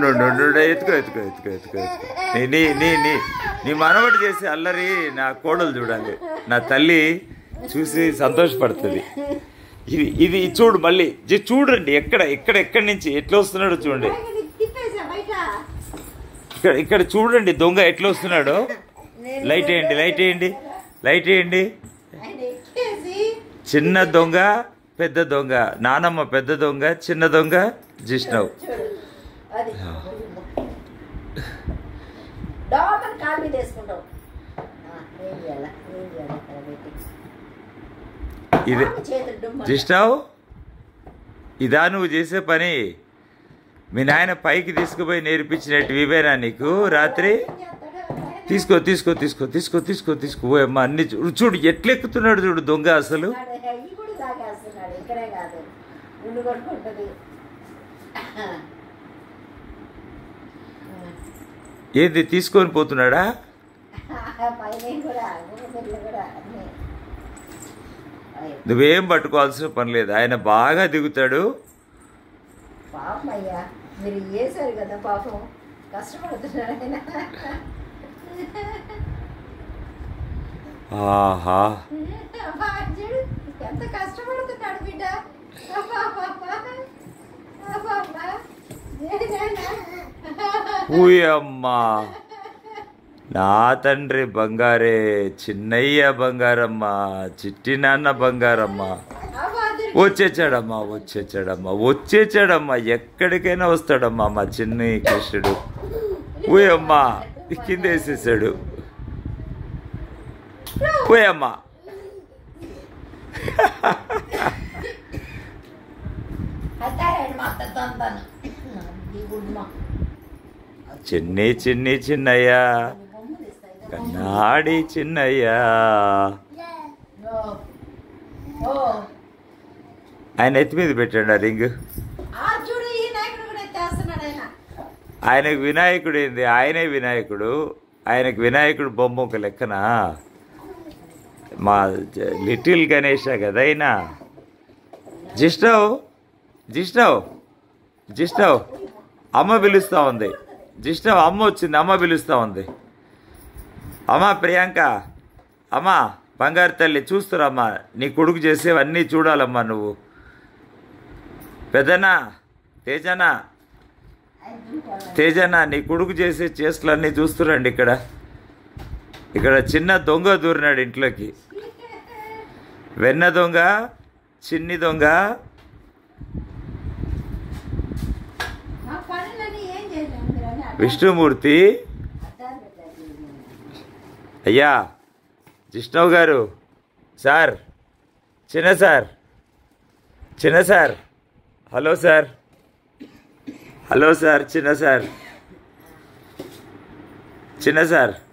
ఉండు, ఉండు, ఉండు, ఎత్తుకో ఎత్తుకో ఎత్తుకో ఎత్తుకో ఎత్తుకో నీ నీ నీ నీ నీ మనవడు చేసే అల్లరి నా కోడలు చూడాలి నా తల్లి చూసి సంతోషపడుతుంది ఇది ఇది చూడు మళ్ళీ జీ చూడండి ఎక్కడ ఎక్కడ ఎక్కడి నుంచి ఎట్లా వస్తున్నాడో చూడండి తిప్పేసా బయట ఇక్కడ ఇక్కడ చూడండి దొంగ ఎట్లా వస్తున్నాడో లైట్ వేయండి లైట్ వేయండి లైట్ వేయండి ఆయన ఎక్కేసి చిన్న దొంగ పెద్ద దొంగ నానమ్మ పెద్ద దొంగ చిన్న దొంగ జిష్ణవ్ చూడు అది డాక్టర్ కాలు మీద వేసుకుంటావు ఆ, ఏం చేయాలా ఏం చేయాలి ఇక్కడ పెట్టి ఇది ఆమె చేతులు డుమ్మ జిష్ణవ్ ఇదా నువ్వు చేసే పని మీ నాయన పైకి తీసుకుపోయి నేర్పించినట్టు ఇవేనా నీకు రాత్రి ఏం చేస్తాడో? తీసుకో తీసుకో తీసుకో తీసుకో తీసుకో తీసుకో ఓ అమ్మ అన్ని చూ- చూడు ఎట్లెక్కుతున్నాడు చూడు దొంగ అసలు వాడు అయ్యి కూడా తాగేస్తున్నాడు ఇక్కడే కాదు ఉండు కొట్టుకుంటుంది ఏంది తీసుకొని పోతున్నాడా పైన కూడా ఊపిరిలో కూడా అన్నీ అయ్యో, నువ్వేం పట్టుకోవాల్సిన పని లేదు ఆయన బాగా దిగుతాడు పాపం అయ్యా మీరు వేసారు కదా పాపం కష్టపడుతున్నాడు ఆయన ఆహా అబ్బా, చూడు ఎంత కష్టపడుతున్నాడు బిడ్డ అబ్బా, అబ్బా, అబ్బా. అబ్బా, అబ్బా. ఏదైనా. ఊయమ్మా నా తండ్రి బంగారే చిన్నయ్య బంగారమ్మ చిట్టి నాన్న బంగారమ్మ అబ్బా, దొరికి- వచ్చేచ్చాడమ్మా వచ్చేచ్చాడమ్మా వచ్చేచ్చాడమ్మా ఎక్కడికైనా వస్తాడమ్మా మా చిన్ని కృష్ణుడు ఊయమ్మా కింద వేసేసాడు ఊయమ్మా అత్తారాడు మా అత్త తొందను. ఈ గుడ్మ. చిన్ని చిన్ని చిన్నయ్య ఈ బొమ్మలు ఇస్తాయి కదా. కన్నాడి చిన్నయ్య ఓ. ఓ. ఆయన ఎత్తి మీద పెట్టాడు ఆ రింగ్ ఆ చూడు ఈ నాయకుడు కూడా ఎత్తేస్తున్నాడు ఆయన ఆయనకు వినాయకుడు ఏంది ఆయనే వినాయకుడు ఆయనకు వినాయకుడు బొమ్మ ఒక లెక్కన మా జ- లిటిల్ గణేష కదా అయినా జిష్ణవ్ జిష్ణవ్ జిష్ణవ్ అమ్మ పిలుస్తూ ఉంది జిష్ణవ్ అమ్మ వచ్చింది అమ్మ పిలుస్తూ ఉంది అమ్మ ప్రియాంక అమ్మ బంగారు తల్లి చూస్తురమ్మా నీ కొడుకు చేసేవన్నీ చూడాలమ్మా నువ్వు పెద్దనా తేజనా ఆయన చూడాలి. తేజన్న నీ కొడుకు చేసే చేష్టలన్నీ చూస్తురండి ఇక్కడ ఇక్కడ చిన్న దొంగ దూరినాడు ఇంట్లోకి వెన్న దొంగ చిన్ని దొంగ మా పనులని ఏం చేయలేము మీరు అని అడ్డాలు- విష్ణుమూర్తి అడ్డాలు పెట్టారు చూడు. అయ్యా జిష్ణవ్ గారు సార్ చిన్న సార్ చిన్న sir hello sir hello sir చిన్న సార్ చిన్న సార్